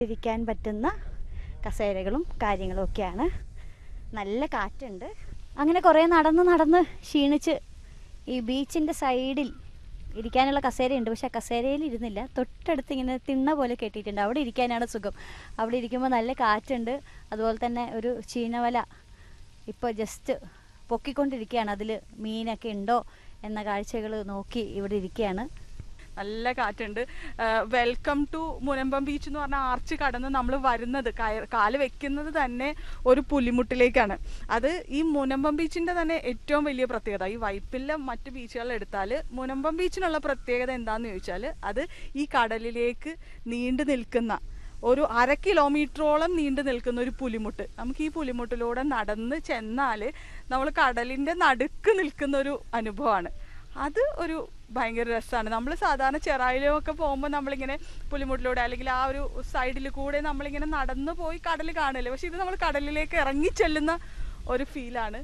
ഇരിക്കാൻ പറ്റുന്ന കസേരകളും കാര്യങ്ങളും ഒക്കെയാണ് നല്ല കാറ്റുണ്ട് അങ്ങനെ കുറേ നടന്ന് നടന്ന് ക്ഷീണിച്ച് ഈ ബീച്ചിൻ്റെ സൈഡിൽ ഇരിക്കാനുള്ള കസേരയുണ്ട് പക്ഷെ ആ കസേരയിൽ ഇരുന്നില്ല തൊട്ടടുത്ത് ഇങ്ങനെ തിണ്ണ പോലെ കെട്ടിയിട്ടുണ്ട് അവിടെ ഇരിക്കാനാണ് സുഖം അവിടെ ഇരിക്കുമ്പോൾ നല്ല കാറ്റുണ്ട് അതുപോലെ തന്നെ ഒരു ചീനവല ഇപ്പോൾ ജസ്റ്റ് പൊക്കിക്കൊണ്ടിരിക്കുകയാണ് അതിൽ മീനൊക്കെ ഉണ്ടോ എന്ന കാഴ്ചകൾ നോക്കി ഇവിടെ ഇരിക്കുകയാണ് നല്ല കാറ്റുണ്ട് വെൽക്കം ടു മുനമ്പം ബീച്ച് എന്ന് പറഞ്ഞ ആർച്ച് കടന്ന് നമ്മൾ വരുന്നത് കയ- കാല് വെക്കുന്നത് തന്നെ ഒരു പുലിമുട്ടിലേക്കാണ് അത് ഈ മുനമ്പം ബീച്ചിന്റെ തന്നെ ഏറ്റവും വലിയ പ്രത്യേകത ഈ വൈപ്പിലെ മറ്റ് ബീച്ചുകൾ എടുത്താൽ മുനമ്പം ബീച്ചിനുള്ള പ്രത്യേകത എന്താന്ന് ചോദിച്ചാൽ അത് ഈ കടലിലേക്ക് നീണ്ടു നിൽക്കുന്ന ഒരു അര കിലോമീറ്ററോളം നീണ്ടു നിൽക്കുന്ന ഒരു പുലിമുട്ട് നമുക്ക് ഈ പുലിമുട്ടിലൂടെ നടന്ന് ചെന്നാൽ നമ്മൾ കടലിൻ്റെ നടുക്ക് നിൽക്കുന്ന ഒരു അനുഭവമാണ് അത് ഒരു ഭയങ്കര രസമാണ് നമ്മൾ സാധാരണ ചെറായിലൊക്കെ പോകുമ്പോൾ നമ്മളിങ്ങനെ പുലിമുട്ടിലൂടെ അല്ലെങ്കിൽ ആ ഒരു സൈഡിൽ കൂടെ നമ്മളിങ്ങനെ നടന്നു പോയി കടൽ കാണല്ലേ പക്ഷെ ഇത് നമ്മൾ കടലിലേക്ക് ഇറങ്ങി ചെല്ലുന്ന ഒരു ഫീലാണ്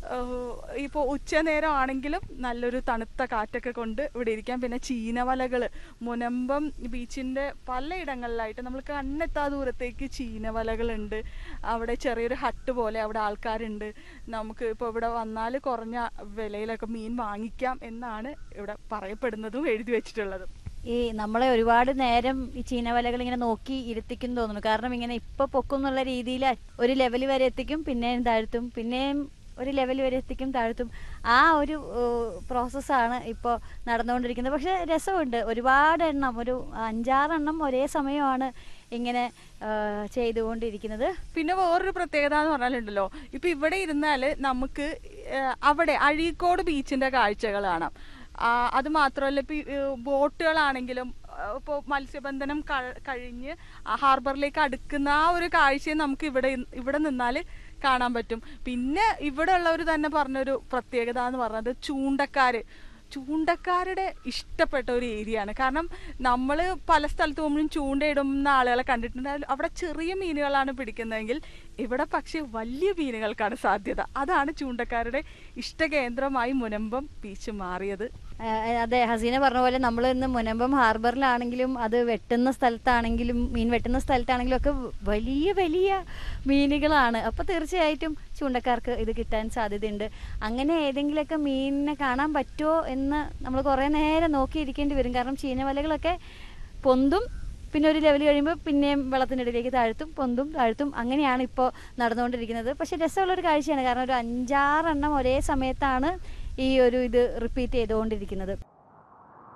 ഇപ്പോൾ ഉച്ച നേരം ആണെങ്കിലും നല്ലൊരു തണുത്ത കാറ്റൊക്കെ കൊണ്ട് ഇവിടെ ഇരിക്കാം പിന്നെ ചീനവലകൾ മുനമ്പം ബീച്ചിൻ്റെ പലയിടങ്ങളിലായിട്ട് നമ്മൾ കണ്ണെത്താ ദൂരത്തേക്ക് ചീനവലകളുണ്ട് അവിടെ ചെറിയൊരു ഹട്ട് പോലെ അവിടെ ആൾക്കാരുണ്ട് നമുക്ക് ഇപ്പോൾ ഇവിടെ വന്നാൽ കുറഞ്ഞ വിലയിലൊക്കെ മീൻ വാങ്ങിക്കാം എന്നാണ് ഇവിടെ പറയപ്പെടുന്നതും എഴുതി വെച്ചിട്ടുള്ളതും ഈ നമ്മളെ ഒരുപാട് നേരം ഈ ചീനവലകൾ ഇങ്ങനെ നോക്കി ഇരുത്തിക്കും തോന്നുന്നു കാരണം ഇങ്ങനെ ഇപ്പൊ പൊക്കും എന്നുള്ള രീതിയിൽ ഒരു ലെവൽ വരെ എത്തിക്കും പിന്നെയും താഴ്ത്തും പിന്നെയും ഒരു ലെവൽ വരെ എത്തിക്കും താഴ്ത്തും ആ ഒരു പ്രോസസ്സാണ് ഇപ്പോൾ നടന്നുകൊണ്ടിരിക്കുന്നത് പക്ഷെ രസമുണ്ട് ഒരുപാട് എണ്ണം ഒരു അഞ്ചാറെണ്ണം ഒരേ സമയമാണ് ഇങ്ങനെ ആ, ചെയ്തുകൊണ്ടിരിക്കുന്നത് പിന്നെ വേറൊരു പ്രത്യേകത എന്ന് പറഞ്ഞാലുണ്ടല്ലോ ഇപ്പൊ ഇവിടെ ഇരുന്നാൽ നമുക്ക് ഏഹ്, അവിടെ അഴീക്കോട് ബീച്ചിന്റെ കാഴ്ചകൾ കാണാം ആ, അത് മാത്രമല്ല ഇപ്പൊ ഈ, ഏഹ്, ബോട്ടുകളാണെങ്കിലും ഇപ്പോൾ മത്സ്യബന്ധനം ക- കഴിഞ്ഞ് ആ ഹാർബറിലേക്ക് അടുക്കുന്ന ആ ഒരു കാഴ്ചയും നമുക്ക് ഇവിടെ ഇ- ഇവിടെ നിന്നാൽ കാണാൻ പറ്റും പിന്നെ ഇവിടെ ഉള്ളവർ തന്നെ പറഞ്ഞൊരു പ്രത്യേകത എന്ന് പറഞ്ഞത് ചൂണ്ടക്കാര് ചൂണ്ടക്കാരുടെ ഇഷ്ടപ്പെട്ട ഒരു ഏരിയ ആണ് കാരണം നമ്മൾ പല സ്ഥലത്ത് പോകുമ്പോഴും ചൂണ്ടയിടുന്ന ആളുകളെ കണ്ടിട്ടുണ്ട് അതിൽ അവിടെ ചെറിയ മീനുകളാണ് പിടിക്കുന്നതെങ്കിൽ ഇവിടെ പക്ഷേ വലിയ മീനുകൾക്കാണ് സാധ്യത അതാണ് ചൂണ്ടക്കാരുടെ ഇഷ്ടകേന്ദ്രമായി മുനമ്പം ബീച്ച് മാറിയത് ആ, അതെ ഹസീന പറഞ്ഞ പോലെ നമ്മൾ ഇന്ന് മുനമ്പം ഹാർബറിലാണെങ്കിലും അത് വെട്ടുന്ന സ്ഥലത്താണെങ്കിലും മീൻ വെട്ടുന്ന സ്ഥലത്താണെങ്കിലും ഒക്കെ വലിയ വലിയ മീനുകളാണ് അപ്പോൾ തീർച്ചയായിട്ടും ചൂണ്ടക്കാർക്ക് ഇത് കിട്ടാൻ സാധ്യതയുണ്ട് അങ്ങനെ ഏതെങ്കിലുമൊക്കെ മീനിനെ കാണാൻ പറ്റുമോ എന്ന് നമ്മൾ കുറേ നേരം നോക്കിയിരിക്കേണ്ടി വരും കാരണം ചീനവലകളൊക്കെ പൊന്തും പിന്നെ ഒരു ലെവൽ കഴിയുമ്പോൾ പിന്നെയും വെള്ളത്തിനിടയിലേക്ക് താഴ്ത്തും പൊന്തും താഴ്ത്തും അങ്ങനെയാണ് ഇപ്പോൾ നടന്നുകൊണ്ടിരിക്കുന്നത് പക്ഷേ രസമുള്ളൊരു കാഴ്ചയാണ് കാരണം ഒരു അഞ്ചാറെണ്ണം ഒരേ സമയത്താണ് ഈ ഒരു ഇത് റിപ്പീറ്റ് ചെയ്തുകൊണ്ടിരിക്കുന്നത്